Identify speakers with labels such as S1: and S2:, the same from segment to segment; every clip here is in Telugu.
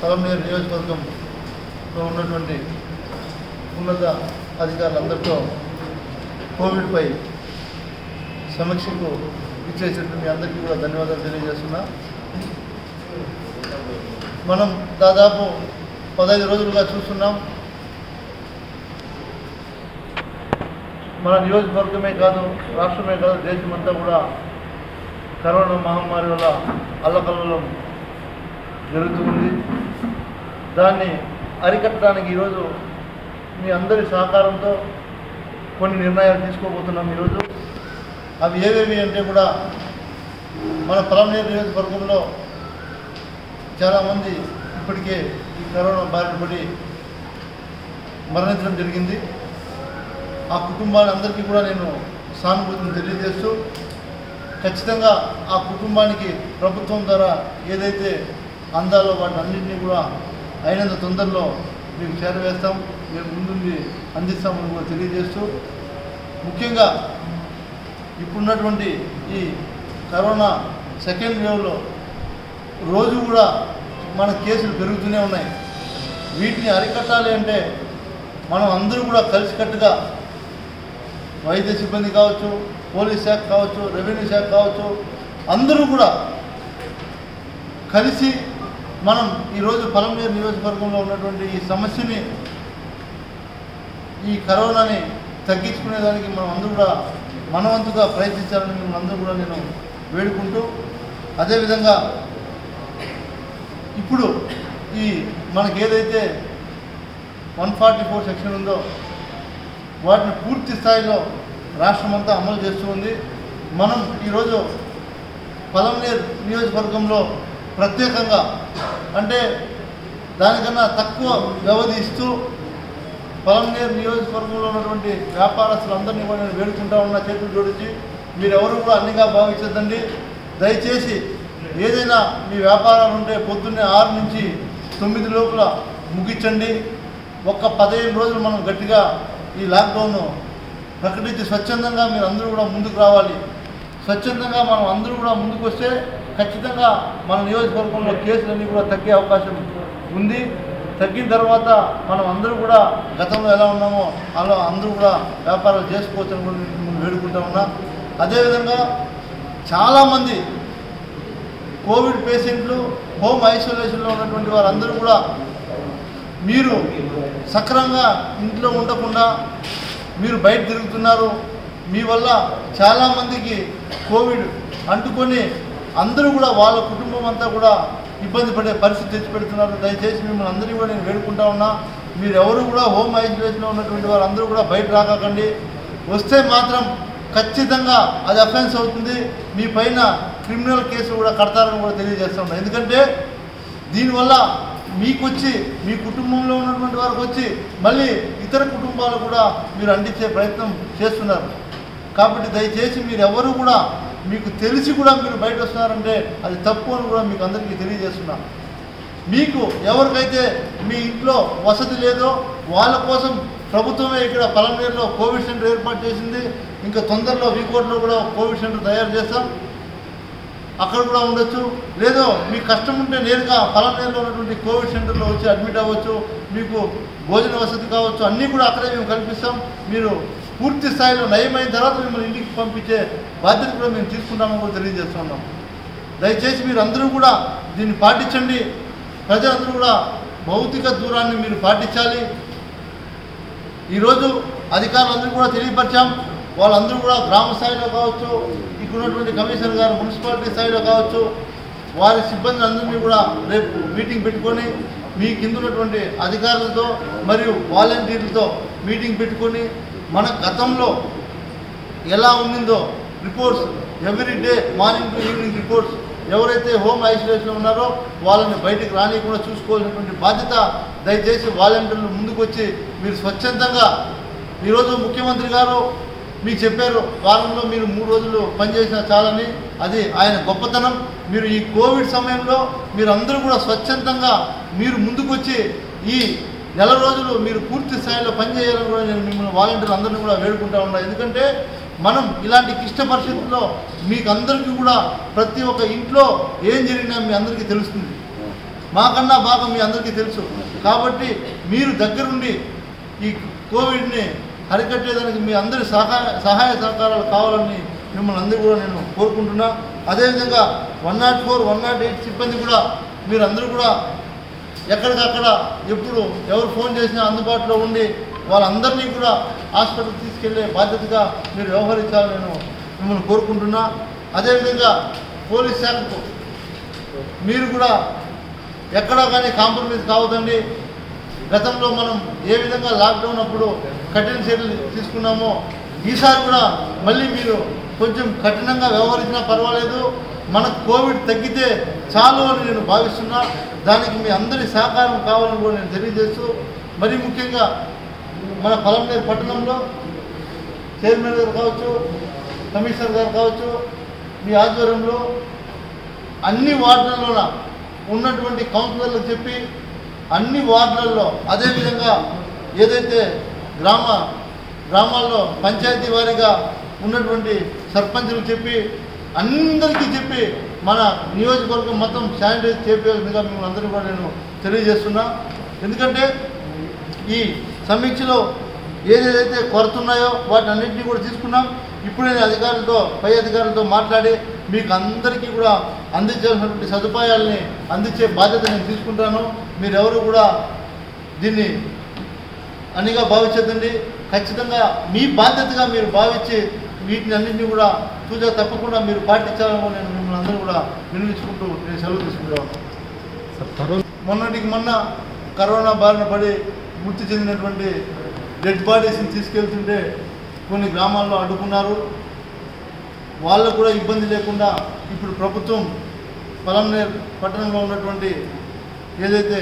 S1: కలంనేరు నియోజకవర్గంలో ఉన్నటువంటి ఉన్నత అధికారులందరితో కోవిడ్పై సమీక్షకు ఇచ్చేసినటువంటి మీ అందరికీ కూడా ధన్యవాదాలు తెలియజేస్తున్నా మనం దాదాపు పదహైదు రోజులుగా చూస్తున్నాం మన నియోజకవర్గమే కాదు రాష్ట్రమే కాదు దేశమంతా కూడా కరోనా మహమ్మారి వల్ల అల్లకల్లోలం జరుగుతూ ఉంది దాన్ని అరికట్టడానికి ఈరోజు మీ అందరి సహకారంతో కొన్ని నిర్ణయాలు తీసుకోబోతున్నాం ఈరోజు అవి ఏవేవి అంటే కూడా మన పలమనేరు నియోజకవర్గంలో చాలామంది ఇప్పటికే ఈ కరోనా బారిన పడి మరణించడం జరిగింది ఆ కుటుంబాలందరికీ కూడా నేను సానుభూతిని తెలియజేస్తూ ఖచ్చితంగా ఆ కుటుంబానికి ప్రభుత్వం ద్వారా ఏదైతే అందాలో వాటిని అన్నింటినీ కూడా అయినంత తొందరలో మీకు చేరవేస్తాం మేము ముందుండి అందిస్తామని కూడా తెలియజేస్తూ ముఖ్యంగా ఇప్పుడున్నటువంటి ఈ కరోనా సెకండ్ వేవ్లో రోజు కూడా మన కేసులు పెరుగుతూనే ఉన్నాయి వీటిని అరికట్టాలి అంటే మనం అందరూ కూడా కలిసికట్టుగా వైద్య సిబ్బంది కావచ్చు పోలీస్ శాఖ కావచ్చు రెవెన్యూ శాఖ కావచ్చు అందరూ కూడా కలిసి మనం ఈరోజు పలమనేరు నియోజకవర్గంలో ఉన్నటువంటి ఈ సమస్యని ఈ కరోనాని తగ్గించుకునేదానికి మనం అందరూ కూడా మనవంతుగా ప్రయత్నించాలని మిమ్మల్ని అందరూ కూడా నేను వేడుకుంటూ అదేవిధంగా ఇప్పుడు ఈ మనకి ఏదైతే వన్ ఫార్టీ ఫోర్ సెక్షన్ ఉందో వాటిని పూర్తి స్థాయిలో రాష్ట్రమంతా అమలు చేస్తూ ఉంది మనం ఈరోజు పలంనేర్ నియోజకవర్గంలో ప్రత్యేకంగా అంటే దానికన్నా తక్కువ వ్యవధి ఇస్తూ పలంనేరు నియోజకవర్గంలో ఉన్నటువంటి వ్యాపారస్తులందరినీ కూడా నేను వేడుకుంటా ఉన్నా చేతులు జోడించి మీరెవరు కూడా అన్నిగా భావించద్దండి దయచేసి ఏదైనా మీ వ్యాపారాలు ఉంటే పొద్దున్నే ఆరు నుంచి తొమ్మిది లోపల ముగించండి ఒక్క పదిహేను రోజులు మనం గట్టిగా ఈ లాక్డౌన్ ప్రకటించి స్వచ్ఛందంగా మీరు అందరూ కూడా ముందుకు రావాలి స్వచ్ఛందంగా మనం అందరూ కూడా ముందుకు వస్తే ఖచ్చితంగా మన నియోజకవర్గంలో కేసులన్నీ కూడా తగ్గే అవకాశం ఉంది తగ్గిన తర్వాత మనం అందరూ కూడా గతంలో ఎలా ఉన్నామో అలా అందరూ కూడా వ్యాపారాలు చేసుకోవచ్చని కూడా నేను మిమ్మల్ని వేడుకుంటా ఉన్నా అదేవిధంగా చాలామంది కోవిడ్ పేషెంట్లు హోమ్ ఐసోలేషన్లో ఉన్నటువంటి వారందరూ కూడా మీరు సక్రమంగా ఇంట్లో ఉండకుండా మీరు బయట తిరుగుతున్నారు మీ వల్ల చాలామందికి కోవిడ్ అంటుకొని అందరూ కూడా వాళ్ళ కుటుంబం అంతా కూడా ఇబ్బంది పడే పరిస్థితి తెచ్చిపెడుతున్నారు దయచేసి మిమ్మల్ని అందరినీ కూడా నేను వేడుకుంటా ఉన్నా మీరు ఎవరు కూడా హోమ్ ఐసోలేషన్లో ఉన్నటువంటి వారు అందరూ కూడా బయట రాకండి వస్తే మాత్రం ఖచ్చితంగా అది అఫెన్స్ అవుతుంది మీ పైన క్రిమినల్ కేసు కూడా కడతారని కూడా తెలియజేస్తా ఉన్నా ఎందుకంటే దీనివల్ల మీకు వచ్చి మీ కుటుంబంలో ఉన్నటువంటి వారికి వచ్చి మళ్ళీ ఇతర కుటుంబాలు కూడా మీరు అందించే ప్రయత్నం చేస్తున్నారు కాబట్టి దయచేసి మీరు ఎవరు కూడా మీకు తెలిసి కూడా మీరు బయట వస్తున్నారంటే అది తప్పు అని కూడా మీకు అందరికీ తెలియజేస్తున్నా మీకు ఎవరికైతే మీ ఇంట్లో వసతి లేదో వాళ్ళ కోసం ప్రభుత్వమే ఇక్కడ పలమనేరులో కోవిడ్ సెంటర్ ఏర్పాటు చేసింది ఇంకా తొందరలో వీకోట్లో కూడా కోవిడ్ సెంటర్ తయారు చేస్తాం అక్కడ కూడా ఉండొచ్చు లేదో మీకు కష్టం ఉంటే నేరుగా పలమనేరులో ఉన్నటువంటి కోవిడ్ సెంటర్లో వచ్చి అడ్మిట్ అవ్వచ్చు మీకు భోజన వసతి కావచ్చు అన్నీ కూడా అక్కడే మేము కల్పిస్తాం మీరు పూర్తి స్థాయిలో నయమైన తర్వాత మిమ్మల్ని ఇంటికి పంపించే బాధ్యత కూడా మేము తీసుకుంటామని కూడా తెలియజేస్తున్నాం దయచేసి మీరు అందరూ కూడా దీన్ని పాటించండి ప్రజలందరూ కూడా భౌతిక దూరాన్ని మీరు పాటించాలి ఈరోజు అధికారులందరూ కూడా తెలియపరిచాం వాళ్ళందరూ కూడా గ్రామ స్థాయిలో కావచ్చు ఇక్కడ ఉన్నటువంటి కమిషనర్ గారు మున్సిపాలిటీ స్థాయిలో కావచ్చు వారి సిబ్బంది అందరినీ కూడా రేపు మీటింగ్ పెట్టుకొని మీ కింద ఉన్నటువంటి అధికారులతో మరియు వాలంటీర్లతో మీటింగ్ పెట్టుకొని మన గతంలో ఎలా ఉండిందో reports every day morning to evening reports ఎవరైతే హోమ్ ఐసోలేషన్లో ఉన్నారో వాళ్ళని బయటికి రానియకుండా చూసుకోవాల్సినటువంటి బాధ్యత దయచేసి వాలంటీర్లు ముందుకు వచ్చి మీరు స్వచ్ఛందంగా ఈరోజు ముఖ్యమంత్రి గారు మీకు చెప్పారు వారంలో మీరు మూడు రోజులు పనిచేసిన చాలని అది ఆయన గొప్పతనం మీరు ఈ కోవిడ్ సమయంలో మీరు అందరూ కూడా స్వచ్ఛందంగా మీరు ముందుకొచ్చి ఈ నెల రోజులు మీరు పూర్తి స్థాయిలో పనిచేయాలని కూడా నేను మిమ్మల్ని వాలంటీర్లు అందరినీ కూడా వేడుకుంటా ఉన్నా ఎందుకంటే మనం ఇలాంటి క్లిష్ట పరిస్థితుల్లో మీకు అందరికీ కూడా ప్రతి ఒక్క ఇంట్లో ఏం జరిగినా మీ అందరికీ తెలుస్తుంది మాకన్నా బాగా మీ అందరికీ తెలుసు కాబట్టి మీరు దగ్గరుండి ఈ కోవిడ్ని అరికట్టేదానికి మీ అందరి సహాయ సహాయ సహకారాలు కావాలని మిమ్మల్ని అందరూ కూడా నేను కోరుకుంటున్నా అదేవిధంగా one nought four one nought eight సిబ్బంది కూడా మీరు అందరూ కూడా ఎక్కడికక్కడ ఎప్పుడు ఎవరు ఫోన్ చేసినా అందుబాటులో ఉండి వాళ్ళందరినీ కూడా హాస్పిటల్కి తీసుకెళ్లే బాధ్యతగా మీరు వ్యవహరించాలని నేను మిమ్మల్ని కోరుకుంటున్నా అదేవిధంగా పోలీస్ శాఖకు మీరు కూడా ఎక్కడా కానీ కాంప్రమైజ్ కావద్దండి గతంలో మనం ఏ విధంగా లాక్డౌన్ అప్పుడు కఠిన చర్యలు తీసుకున్నామో ఈసారి కూడా మళ్ళీ మీరు కొంచెం కఠినంగా వ్యవహరించినా పర్వాలేదు మనకు కోవిడ్ తగ్గితే చాలు అని నేను భావిస్తున్నా దానికి మీ అందరి సహకారం కావాలని కూడా నేను తెలియజేస్తూ మరీ ముఖ్యంగా మన పొలంనేరు పట్టణంలో చైర్మన్ గారు కావచ్చు కమిషనర్ గారు కావచ్చు మీ ఆధ్వర్యంలో అన్ని వార్డులలోన ఉన్నటువంటి కౌన్సిలర్లకు చెప్పి అన్ని వార్డులలో అదేవిధంగా ఏదైతే గ్రామ గ్రామాల్లో పంచాయతీ వారీగా ఉన్నటువంటి సర్పంచులు చెప్పి అందరికీ చెప్పి మన నియోజకవర్గం మొత్తం శానిటైజ్ చేపేందుగా మిమ్మల్ని అందరూ కూడా నేను తెలియజేస్తున్నా ఎందుకంటే ఈ సమీక్షలో ఏదేదైతే కొరత ఉన్నాయో వాటి అన్నింటినీ కూడా తీసుకున్నాం ఇప్పుడే నేను అధికారులతో పై అధికారులతో మాట్లాడి మీకు అందరికీ కూడా అందించాల్సినటువంటి సదుపాయాలని అందించే బాధ్యత నేను తీసుకుంటాను మీరెవరు కూడా దీన్ని అనిగా భావించదండి ఖచ్చితంగా మీ బాధ్యతగా మీరు భావించి వీటిని అన్నింటినీ కూడా తూచా తప్పకుండా మీరు పాటించాలని కూడా నేను మిమ్మల్ని అందరూ కూడా వినిపించుకుంటూ నేను సెలవు తీసుకుంటాను మొన్నటికి మొన్న కరోనా బారిన పడి మృతి చెందినటువంటి డెడ్ బాడీస్ని తీసుకెళ్తుంటే కొన్ని గ్రామాల్లో అడ్డుకున్నారు వాళ్ళకు కూడా ఇబ్బంది లేకుండా ఇప్పుడు ప్రభుత్వం పొలంనేర్ పట్టణంలో ఉన్నటువంటి ఏదైతే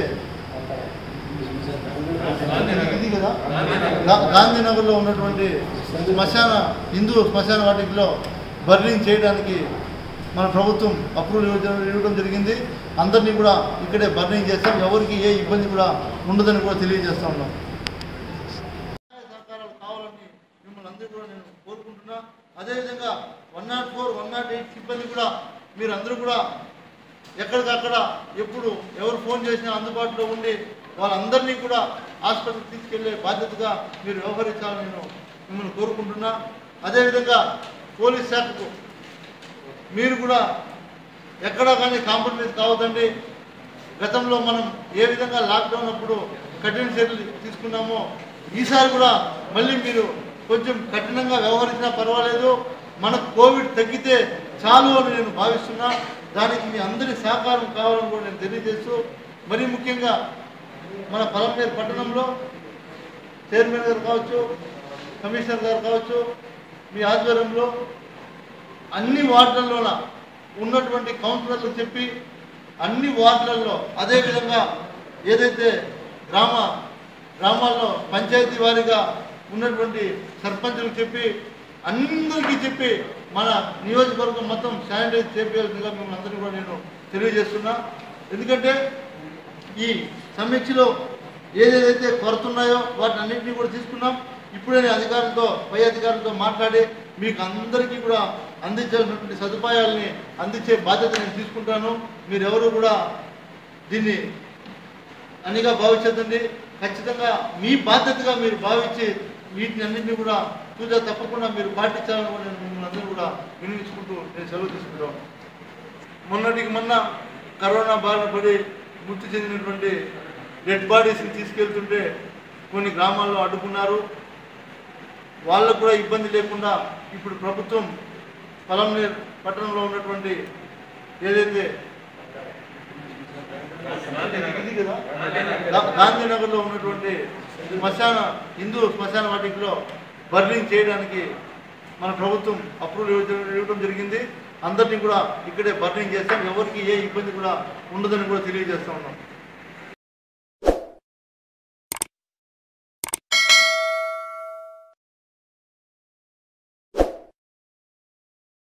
S1: ఇది కదా గా- గాంధీనగర్లో ఉన్నటువంటి శ్మశాన హిందూ శ్మశాన వాటికలో బర్నింగ్ చేయడానికి మన ప్రభుత్వం అప్రూవల్ ఇవ్వడం ఇవ్వడం జరిగింది అందరినీ కూడా ఇక్కడే బర్నింగ్ చేస్తాం ఎవరికి ఏ ఇబ్బంది కూడా ఉండదని కూడా తెలియజేస్తా ఉన్నాం సహాయ సహకారాలు కావాలని మిమ్మల్ని అందరూ కూడా నేను కోరుకుంటున్నా అదేవిధంగా one nought four one nought eight సిబ్బంది కూడా మీరు అందరూ కూడా ఎక్కడికక్కడ ఎప్పుడు ఎవరు ఫోన్ చేసినా అందుబాటులో ఉండి వాళ్ళందరినీ కూడా హాస్పిటల్కి తీసుకెళ్లే బాధ్యతగా మీరు వ్యవహరించాలని నేను మిమ్మల్ని కోరుకుంటున్నా అదేవిధంగా పోలీస్ శాఖకు మీరు కూడా ఎక్కడా కానీ కాంప్రమైజ్ కావద్దండి గతంలో మనం ఏ విధంగా లాక్డౌన్ అప్పుడు కఠిన చర్యలు తీసుకున్నామో ఈసారి కూడా మళ్ళీ మీరు కొంచెం కఠినంగా వ్యవహరించినా పర్వాలేదు మనకు కోవిడ్ తగ్గితే చాలు అని నేను భావిస్తున్నా దానికి మీ అందరి సహకారం కావాలని కూడా నేను తెలియజేస్తూ మరీ ముఖ్యంగా మన పొలంనేరు పట్టణంలో చైర్మన్ గారు కావచ్చు కమిషనర్ గారు కావచ్చు మీ ఆధ్వర్యంలో అన్ని వార్డులలోన ఉన్నటువంటి కౌన్సిలర్లకు చెప్పి అన్ని వార్డులలో అదేవిధంగా ఏదైతే గ్రామ గ్రామాల్లో పంచాయతీ వారీగా ఉన్నటువంటి సర్పంచులకు చెప్పి అందరికీ చెప్పి మన నియోజకవర్గం మొత్తం శానిటైజ్ చేయాల్సిందిగా మిమ్మల్ని అందరినీ కూడా నేను తెలియజేస్తున్నా ఎందుకంటే ఈ సమీక్షలో ఏదేదైతే కొరత ఉన్నాయో వాటిని అన్నింటినీ కూడా తీసుకున్నాం ఇప్పుడే నేను అధికారులతో పై అధికారులతో మాట్లాడి మీకు అందరికీ కూడా అందించాల్సినటువంటి సదుపాయాలని అందించే బాధ్యత నేను తీసుకుంటాను మీరెవరు కూడా దీన్ని అనిగా భావించదండి ఖచ్చితంగా మీ బాధ్యతగా మీరు భావించి వీటిని అన్నింటినీ కూడా పూజ తప్పకుండా మీరు పాటించాలని కూడా నేను మిమ్మల్ని అందరూ కూడా వినియోగించుకుంటూ నేను సెలవు తీసుకుంటాను మొన్నటికి మొన్న కరోనా బారిన పడి మృతి చెందినటువంటి డెడ్ బాడీస్ని తీసుకెళ్తుంటే కొన్ని గ్రామాల్లో అడ్డుకున్నారు వాళ్ళకు కూడా ఇబ్బంది లేకుండా ఇప్పుడు ప్రభుత్వం పొలంనేర్ పట్టణంలో ఉన్నటువంటి ఏదైతే ఇది కదా గా- గాంధీనగర్లో ఉన్నటువంటి శ్మశాన హిందూ శ్మశాన వాటికలో బర్నింగ్ చేయడానికి మన ప్రభుత్వం అప్రూవల్ ఇవ్వడం ఇవ్వడం జరిగింది అందరినీ కూడా ఇక్కడే బర్నింగ్ చేస్తాం ఎవరికి ఏ ఇబ్బంది కూడా ఉండదని కూడా తెలియజేస్తా ఉన్నాం